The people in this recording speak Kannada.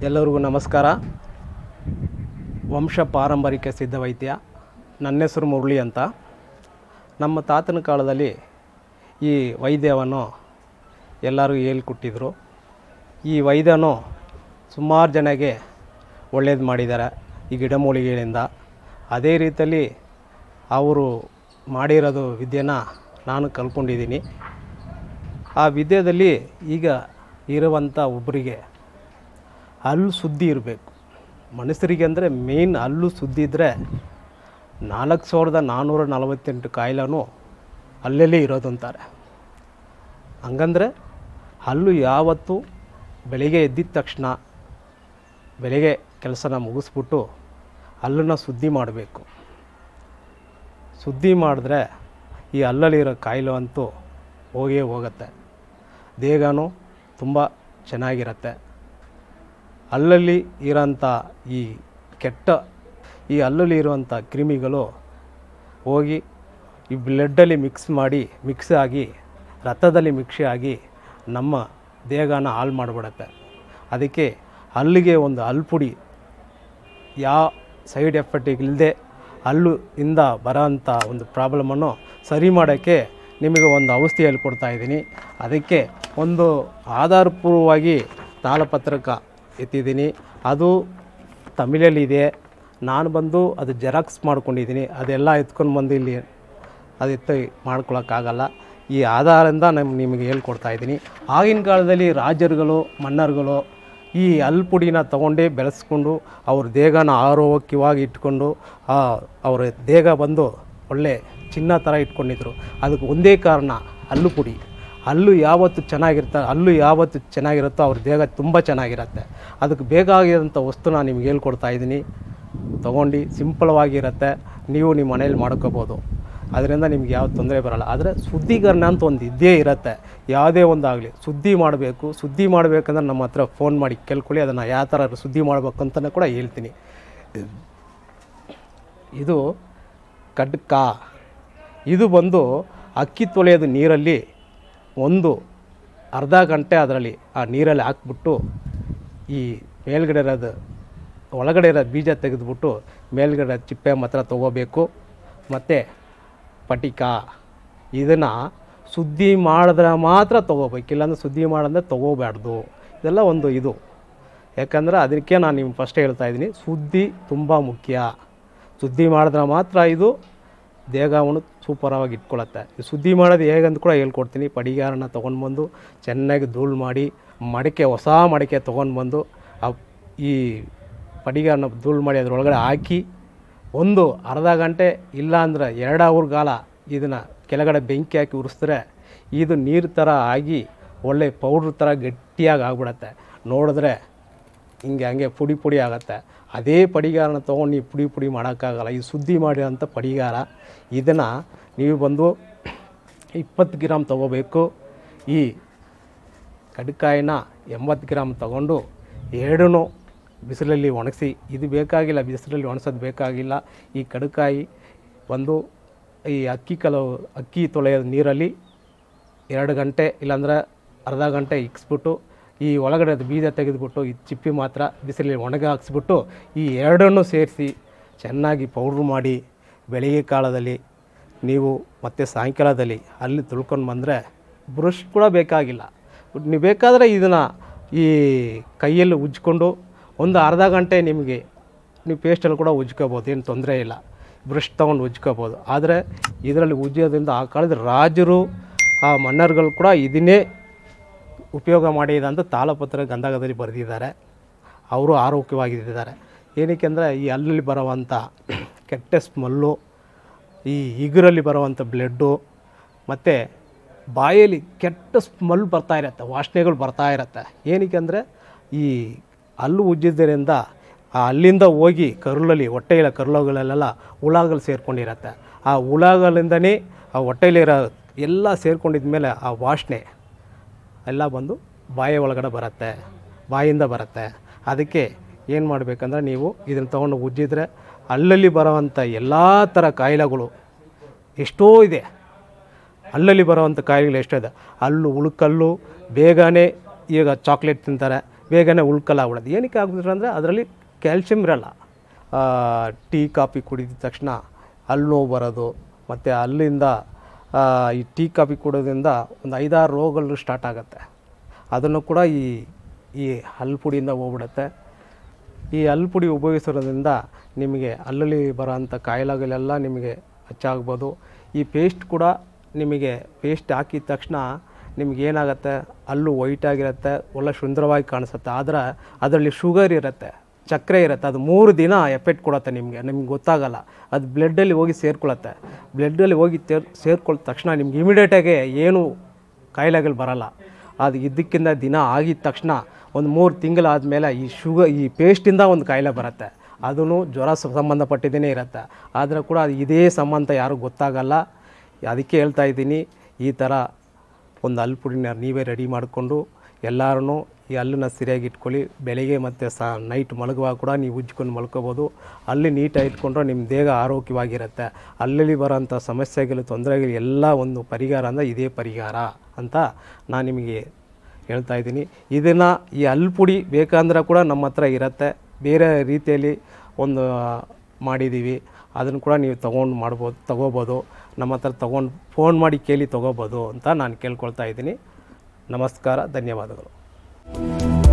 ಎಲ್ಲರಿಗೂ ನಮಸ್ಕಾರ ವಂಶ ಪಾರಂಪರಿಕ ಸಿದ್ಧ ವೈದ್ಯ ನನ್ನ ಹೆಸರು ಮುರಳಿ ಅಂತ ನಮ್ಮ ತಾತನ ಕಾಲದಲ್ಲಿ ಈ ವೈದ್ಯವನ್ನು ಎಲ್ಲರೂ ಹೇಳ್ಕೊಟ್ಟಿದ್ರು ಈ ವೈದ್ಯನು ಸುಮಾರು ಜನಗೆ ಒಳ್ಳೇದು ಮಾಡಿದ್ದಾರೆ ಈ ಗಿಡಮೂಲಿಕೆಗಳಿಂದ ಅದೇ ರೀತಿಯಲ್ಲಿ ಅವರು ಮಾಡಿರೋದು ವಿದ್ಯೆನ ನಾನು ಕಲ್ತ್ಕೊಂಡಿದ್ದೀನಿ ಆ ವಿದ್ಯೆಯಲ್ಲಿ ಈಗ ಇರುವಂಥ ಒಬ್ಬರಿಗೆ ಹಲ್ಲು ಸುದ್ದಿ ಇರಬೇಕು ಮನುಷ್ಯರಿಗೆ ಅಂದರೆ ಮೇನ್ ಹಲ್ಲು ಸುದ್ದಿ ಇದ್ದರೆ ನಾಲ್ಕು ಸಾವಿರದ ನಾನ್ನೂರ ನಲವತ್ತೆಂಟು ಕಾಯಿಲೆನೂ ಅಲ್ಲಲ್ಲೇ ಇರೋದು ಅಂತಾರೆ ಹಂಗಂದ್ರೆ ಹಲ್ಲು ಯಾವತ್ತು ಬೆಳಿಗ್ಗೆ ಎದ್ದಿದ ತಕ್ಷಣ ಬೆಳಿಗ್ಗೆ ಕೆಲಸನ ಮುಗಿಸ್ಬಿಟ್ಟು ಹಲ್ಲನ್ನು ಸುದ್ದಿ ಮಾಡಬೇಕು ಸುದ್ದಿ ಮಾಡಿದ್ರೆ ಈ ಹಲ್ಲಲ್ಲಿರೋ ಕಾಯಿಲೆ ಅಂತೂ ಹೋಗೇ ಹೋಗುತ್ತೆ ದೇಹನೂ ತುಂಬ ಚೆನ್ನಾಗಿರುತ್ತೆ ಹಲ್ಲಲ್ಲಿ ಇರೋಂಥ ಈ ಕೆಟ್ಟ ಈ ಹಲ್ಲಲ್ಲಿ ಇರುವಂಥ ಕ್ರಿಮಿಗಳು ಹೋಗಿ ಈ ಬ್ಲಡ್ಡಲ್ಲಿ ಮಿಕ್ಸ್ ಮಾಡಿ ಮಿಕ್ಸ್ ಆಗಿ ರಕ್ತದಲ್ಲಿ ಮಿಕ್ಸ್ ಆಗಿ ನಮ್ಮ ದೇಹನ ಹಾಳು ಮಾಡಿಬಿಡತ್ತೆ ಅದಕ್ಕೆ ಹಲ್ಲಿಗೆ ಒಂದು ಹಲ್ಲು ಪುಡಿ ಯಾವ ಸೈಡ್ ಎಫೆಕ್ಟ್ ಇಲ್ಲದೆ ಹಲ್ಲು ಇಂದ ಬರೋಂಥ ಒಂದು ಪ್ರಾಬ್ಲಮನ್ನು ಸರಿ ಮಾಡೋಕ್ಕೆ ನಿಮಗೆ ಒಂದು ಔಷಧಿ ಹೇಳ್ಕೊಡ್ತಾ ಇದ್ದೀನಿ ಅದಕ್ಕೆ ಒಂದು ಆಧಾರಪೂರ್ವವಾಗಿ ತಾಳಪತ್ರಕ ಎತ್ತಿದ್ದೀನಿ ಅದು ತಮಿಳಲ್ಲಿದೆ ನಾನು ಬಂದು ಅದು ಜೆರಾಕ್ಸ್ ಮಾಡ್ಕೊಂಡಿದ್ದೀನಿ ಅದೆಲ್ಲ ಎತ್ಕೊಂಡು ಬಂದು ಇಲ್ಲಿ ಅದು ಎತ್ತು ಮಾಡ್ಕೊಳಕ್ಕಾಗಲ್ಲ ಈ ಆಧಾರದಿಂದ ನಾನು ನಿಮಗೆ ಹೇಳ್ಕೊಡ್ತಾ ಇದ್ದೀನಿ ಆಗಿನ ಕಾಲದಲ್ಲಿ ರಾಜರುಗಳು ಮನ್ನರುಗಳು ಈ ಹಲ್ಪುಡಿನ ತಗೊಂಡೇ ಬೆಳೆಸ್ಕೊಂಡು ಅವ್ರ ದೇಹನ ಆರೋಗ್ಯವಾಗಿ ಇಟ್ಕೊಂಡು ಆ, ಅವ್ರ ದೇಹ ಬಂದು ಒಳ್ಳೆ ಚಿನ್ನ ಥರ ಇಟ್ಕೊಂಡಿದ್ರು ಅದಕ್ಕೆ ಒಂದೇ ಕಾರಣ ಹಲ್ಲು ಪುಡಿ ಹಲ್ಲು ಯಾವತ್ತು ಚೆನ್ನಾಗಿರ್ತ ಹಲ್ಲು ಯಾವತ್ತು ಚೆನ್ನಾಗಿರುತ್ತೋ ಅವ್ರ ದೇಹ ತುಂಬ ಚೆನ್ನಾಗಿರುತ್ತೆ ಅದಕ್ಕೆ ಬೇಕಾಗಿರೋಂಥ ವಸ್ತುನ ನಿಮ್ಗೆ ಹೇಳ್ಕೊಡ್ತಾ ಇದ್ದೀನಿ ತೊಗೊಂಡು ಸಿಂಪಲ್ವಾಗಿರುತ್ತೆ ನೀವು ನಿಮ್ಮ ಮನೇಲಿ ಮಾಡ್ಕೋಬೋದು ಅದರಿಂದ ನಿಮ್ಗೆ ಯಾವ ತೊಂದರೆ ಬರಲ್ಲ ಆದರೆ ಶುದ್ಧೀಕರಣ ಅಂತ ಒಂದು ಇದ್ದೇ ಇರುತ್ತೆ ಯಾವುದೇ ಒಂದು ಆಗಲಿ ಸುದ್ದಿ ಮಾಡಬೇಕು ಸುದ್ದಿ ಮಾಡಬೇಕಂದ್ರೆ ನಮ್ಮ ಹತ್ರ ಫೋನ್ ಮಾಡಿ ಕೇಳ್ಕೊಳ್ಳಿ ಅದನ್ನು ಯಾವ ಥರ ಸುದ್ದಿ ಮಾಡಬೇಕು ಅಂತಲೇ ಕೂಡ ಹೇಳ್ತೀನಿ ಇದು ಕಡ್ಕ ಇದು ಬಂದು ಅಕ್ಕಿ ತೊಳೆಯೋದು ನೀರಲ್ಲಿ ಒಂದು ಅರ್ಧ ಗಂಟೆ ಅದರಲ್ಲಿ ಆ ನೀರಲ್ಲಿ ಹಾಕ್ಬಿಟ್ಟು ಈ ಮೇಲ್ಗಡೆ ಇರೋದು ಒಳಗಡೆ ಇರೋ ಬೀಜ ತೆಗೆದುಬಿಟ್ಟು ಮೇಲ್ಗಡೆ ಚಿಪ್ಪೆ ಮಾತ್ರ ತೊಗೋಬೇಕು ಮತ್ತು ಪಟಿಕ ಇದನ್ನು ಸುದ್ದಿ ಮಾಡಿದ್ರೆ ಮಾತ್ರ ತೊಗೋಬೇಕು ಇಲ್ಲಾಂದ್ರೆ ಸುದ್ದಿ ಮಾಡಂದ್ರೆ ತೊಗೋಬಾರ್ದು ಇದೆಲ್ಲ ಒಂದು ಇದು ಯಾಕಂದ್ರೆ ಅದಕ್ಕೆ ನಾನು ನಿಮ್ಗೆ ಫಸ್ಟ್ ಹೇಳ್ತಾ ಇದ್ದೀನಿ ಸುದ್ದಿ ತುಂಬ ಮುಖ್ಯ ಸುದ್ದಿ ಮಾಡಿದ್ರೆ ಮಾತ್ರ ಇದು ದೇಹವನ್ನು ಸೂಪರವಾಗಿ ಇಟ್ಕೊಳ್ಳುತ್ತೆ ಈ ಸುದ್ದಿ ಮಾಡೋದು ಹೇಗಂತ ಕೂಡ ಹೇಳ್ಕೊಡ್ತೀನಿ ಪಡಿಗಾರನ ತೊಗೊಂಡು ಬಂದು ಚೆನ್ನಾಗಿ ಧೂಳು ಮಾಡಿ ಮಡಿಕೆ ಹೊಸ ಮಡಿಕೆ ತೊಗೊಂಡು ಬಂದು ಆ ಈ ಪಡಿಗಾರನ ಧೂಳು ಮಾಡಿ ಅದರೊಳಗಡೆ ಹಾಕಿ ಒಂದು ಅರ್ಧ ಗಂಟೆ ಇಲ್ಲ ಅಂದ್ರೆ ಎರಡು ಅವರ್ ಕಾಲ ಇದನ್ನು ಕೆಳಗಡೆ ಬೆಂಕಿ ಹಾಕಿ ಉರಿಸಿದ್ರೆ ಇದು ನೀರು ಥರ ಆಗಿ ಒಳ್ಳೆ ಪೌಡ್ರ್ ಥರ ಗಟ್ಟಿಯಾಗಿ ಆಗ್ಬಿಡತ್ತೆ ನೋಡಿದ್ರೆ ಹಿಂಗೆ ಹಂಗೆ ಪುಡಿ ಪುಡಿ ಆಗುತ್ತೆ ಅದೇ ಪಡಿಗಾರನ ತೊಗೊಂಡು ನೀವು ಪುಡಿ ಪುಡಿ ಮಾಡೋಕ್ಕಾಗಲ್ಲ ಈ ಸುದ್ದಿ ಮಾಡಿರೋಂಥ ಪಡಿಗಾರ ಇದನ್ನು ನೀವು ಬಂದು ಇಪ್ಪತ್ತು ಗ್ರಾಮ್ ತೊಗೋಬೇಕು ಈ ಕಡ್ಕಾಯಿನ ಎಂಬತ್ತು ಗ್ರಾಮ್ ತಗೊಂಡು ಎರಡೂ ಬಿಸಿಲಲ್ಲಿ ಒಣಗಿಸಿ ಇದು ಬೇಕಾಗಿಲ್ಲ ಬಿಸಿಲಲ್ಲಿ ಒಣಸೋದು ಬೇಕಾಗಿಲ್ಲ ಈ ಕಡ್ಕಾಯಿ ಒಂದು ಈ ಅಕ್ಕಿ ಕಲವು ಅಕ್ಕಿ ತೊಳೆಯೋದು ನೀರಲ್ಲಿ ಎರಡು ಗಂಟೆ ಇಲ್ಲಾಂದ್ರೆ ಅರ್ಧ ಗಂಟೆ ಇಕ್ಸ್ಬಿಟ್ಟು ಈ ಒಳಗಡೆ ಅದು ಬೀಜ ತೆಗೆದುಬಿಟ್ಟು ಈ ಚಿಪ್ಪಿ ಮಾತ್ರ ಬಿಸಿಲಲ್ಲಿ ಒಣಗ ಹಾಕ್ಸ್ಬಿಟ್ಟು ಈ ಎರಡನ್ನೂ ಸೇರಿಸಿ ಚೆನ್ನಾಗಿ ಪೌಡ್ರ್ ಮಾಡಿ ಬೆಳಿಗ್ಗೆ ಕಾಲದಲ್ಲಿ ನೀವು ಮತ್ತು ಸಾಯಂಕಾಲದಲ್ಲಿ ಅಲ್ಲಿ ತುಳ್ಕೊಂಡು ಬಂದರೆ ಬ್ರಷ್ ಕೂಡ ಬೇಕಾಗಿಲ್ಲ ನೀವು ಬೇಕಾದರೆ ಇದನ್ನು ಈ ಕೈಯಲ್ಲಿ ಉಜ್ಕೊಂಡು ಒಂದು ಅರ್ಧ ಗಂಟೆ ನಿಮಗೆ ನೀವು ಪೇಸ್ಟಲ್ಲಿ ಕೂಡ ಉಜ್ಕೋಬೋದು ಏನು ತೊಂದರೆ ಇಲ್ಲ ಬ್ರಷ್ ತೊಗೊಂಡು ಉಜ್ಕೋಬೋದು ಆದರೆ ಇದರಲ್ಲಿ ಉಜ್ಜೋದ್ರಿಂದ ಆ ಕಾಲದ ರಾಜರು ಆ ಮನ್ನರುಗಳು ಕೂಡ ಇದನ್ನೇ ಉಪಯೋಗ ಮಾಡಿದ ಅಂತ ತಾಳಪತ್ರ ಗಂಧಕದಲ್ಲಿ ಬರೆದಿದ್ದಾರೆ ಅವರು ಆರೋಗ್ಯವಾಗಿದ್ದಾರೆ ಏನಕ್ಕೆ ಅಂದರೆ ಈ ಹಲ್ಲಲ್ಲಿ ಬರುವಂಥ ಕೆಟ್ಟ ಸ್ಮೆಲ್ಲು ಈ ಇಗುರಲ್ಲಿ ಬರುವಂಥ ಬ್ಲಡ್ಡು ಮತ್ತು ಬಾಯಲ್ಲಿ ಕೆಟ್ಟ ಸ್ಮೆಲ್ ಬರ್ತಾ ಇರತ್ತೆ ವಾಸನೆಗಳು ಬರ್ತಾ ಇರತ್ತೆ ಏನಕ್ಕೆ ಅಂದರೆ ಈ ಹಲ್ಲು ಉಜ್ಜಿದ್ದರಿಂದ ಆ ಅಲ್ಲಿಂದ ಹೋಗಿ ಕರುಳಲ್ಲಿ ಹೊಟ್ಟೆಯ ಕರುಳುಗಳಲ್ಲೆಲ್ಲ ಹುಳಗಳು ಸೇರ್ಕೊಂಡಿರತ್ತೆ ಆ ಹುಳಗಳಿಂದನೇ ಆ ಹೊಟ್ಟೆಲಿರೋ ಎಲ್ಲ ಸೇರ್ಕೊಂಡಿದ್ಮೇಲೆ ಆ ವಾಸನೆ ಎಲ್ಲ ಬಂದು ಬಾಯಿ ಒಳಗಡೆ ಬರುತ್ತೆ ಬಾಯಿಂದ ಬರುತ್ತೆ ಅದಕ್ಕೆ ಏನು ಮಾಡಬೇಕಂದ್ರೆ ನೀವು ಇದನ್ನು ತೊಗೊಂಡು ಉಜ್ಜಿದ್ರೆ ಅಲ್ಲಲ್ಲಿ ಬರೋವಂಥ ಎಲ್ಲ ಥರ ಕಾಯಿಲೆಗಳು ಎಷ್ಟೋ ಇದೆ ಅಲ್ಲಲ್ಲಿ ಬರೋವಂಥ ಕಾಯಿಲೆಗಳು ಎಷ್ಟೋ ಇದೆ ಹಲ್ಲು ಉಳುಕಲ್ಲು ಬೇಗನೆ ಈಗ ಚಾಕ್ಲೇಟ್ ತಿಂತಾರೆ ಬೇಗನೆ ಉಳ್ಕಲಾಗ್ಬಿಡೋದು ಏನಕ್ಕೆ ಆಗ್ಬಿಟ್ರೆ ಅಂದರೆ ಅದರಲ್ಲಿ ಕ್ಯಾಲ್ಶಿಯಂ ಇರಲ್ಲ ಆ, ಟೀ ಕಾಫಿ ಕುಡಿದ ತಕ್ಷಣ ಹಲ್ಲು ನೋವು ಬರೋದು ಮತ್ತು ಅಲ್ಲಿಂದ ಆ, ಈ ಟೀ ಕಾಫಿ ಕುಡೋದ್ರಿಂದ ಒಂದು ಐದಾರು ರೋಗಗಳು ಸ್ಟಾರ್ಟ್ ಆಗುತ್ತೆ ಅದನ್ನು ಕೂಡ ಈ ಈ ಹಲ್ಲು ಪುಡಿಯಿಂದ ಹೋಗ್ಬಿಡುತ್ತೆ ಈ ಹಲ್ಲು ಪುಡಿ ಉಪಯೋಗಿಸೋದ್ರಿಂದ ನಿಮಗೆ ಹಲ್ಲಲ್ಲಿ ಬರೋಂಥ ಕಾಯಿಲೆಗಳೆಲ್ಲ ನಿಮಗೆ ಹಚ್ಚಾಗ್ಬೋದು ಈ ಪೇಸ್ಟ್ ಕೂಡ ನಿಮಗೆ ಪೇಸ್ಟ್ ಹಾಕಿದ ತಕ್ಷಣ ನಿಮ್ಗೆ ಏನಾಗುತ್ತೆ ಹಲ್ಲು ವೈಟ್ ಆಗಿರುತ್ತೆ ಒಳ್ಳೆ ಸುಂದರವಾಗಿ ಕಾಣಿಸುತ್ತೆ ಆದರೆ ಅದರಲ್ಲಿ ಶುಗರ್ ಇರುತ್ತೆ ಸಕ್ಕರೆ ಇರುತ್ತೆ ಅದು ಮೂರು ದಿನ ಎಫೆಕ್ಟ್ ಕೊಡುತ್ತೆ ನಿಮಗೆ ನಿಮ್ಗೆ ಗೊತ್ತಾಗಲ್ಲ ಅದು ಬ್ಲಡ್ಡಲ್ಲಿ ಹೋಗಿ ಸೇರ್ಕೊಳ್ಳುತ್ತೆ ಬ್ಲಡ್ಡಲ್ಲಿ ಹೋಗಿ ತೇರ್ ಸೇರ್ಕೊಳ್ಳ ತಕ್ಷಣ ನಿಮ್ಗೆ ಇಮಿಡಿಯೇಟಾಗಿ ಏನು ಕಾಯಿಲೆಗಳು ಬರಲ್ಲ ಅದು ಇದ್ದಕ್ಕಿಂತ ದಿನ ಆಗಿದ ತಕ್ಷಣ ಒಂದು ಮೂರು ತಿಂಗಳಾದಮೇಲೆ ಈ ಶುಗರ್ ಈ ಪೇಸ್ಟಿಂದ ಒಂದು ಕಾಯಿಲೆ ಬರುತ್ತೆ ಅದೂ ಜ್ವರ ಸ- ಸಂಬಂಧಪಟ್ಟಿದ್ದೇನೆ ಇರುತ್ತೆ ಆದರೆ ಕೂಡ ಅದು ಇದೇ ಸಂಬಂಧ ಯಾರೂ ಗೊತ್ತಾಗಲ್ಲ ಅದಕ್ಕೆ ಹೇಳ್ತಾ ಇದ್ದೀನಿ ಈ ಥರ ಒಂದು ಹಲ್ಲು ಪುಡಿನ ನೀವೇ ರೆಡಿ ಮಾಡಿಕೊಂಡು ಎಲ್ಲರೂ ಈ ಹಲ್ಲನ್ನ ಸರಿಯಾಗಿ ಇಟ್ಕೊಳ್ಳಿ ಬೆಳಿಗ್ಗೆ ಮತ್ತು ಸ ನೈಟ್ ಮಲಗುವಾಗ ಕೂಡ ನೀವು ಉಜ್ಕೊಂಡು ಮಲ್ಕೋಬೋದು ಅಲ್ಲಿ ನೀಟಾಗಿ ಇಟ್ಕೊಂಡ್ರೆ ನಿಮ್ಮ ದೇಹ ಆರೋಗ್ಯವಾಗಿರುತ್ತೆ ಅಲ್ಲಲ್ಲಿ ಬರೋಂಥ ಸಮಸ್ಯೆಗಳು ತೊಂದರೆಗಳು ಎಲ್ಲ ಒಂದು ಪರಿಹಾರ ಅಂದರೆ ಇದೇ ಪರಿಹಾರ ಅಂತ ನಾನು ನಿಮಗೆ ಹೇಳ್ತಾ ಇದ್ದೀನಿ ಇದನ್ನು ಈ ಹಲ್ಲು ಪುಡಿ ಬೇಕಂದ್ರೆ ಕೂಡ ನಮ್ಮ ಹತ್ರ ಇರುತ್ತೆ ಬೇರೆ ರೀತಿಯಲ್ಲಿ ಒಂದು ಮಾಡಿದ್ದೀವಿ ಅದನ್ನು ಕೂಡ ನೀವು ತೊಗೊಂಡು ಮಾಡ್ಬೋದು ತೊಗೋಬೋದು ನಮ್ಮ ಹತ್ರ ತೊಗೊಂಡು ಫೋನ್ ಮಾಡಿ ಕೇಳಿ ತೊಗೋಬೋದು ಅಂತ ನಾನು ಕೇಳ್ಕೊಳ್ತಾ ಇದ್ದೀನಿ ನಮಸ್ಕಾರ ಧನ್ಯವಾದಗಳು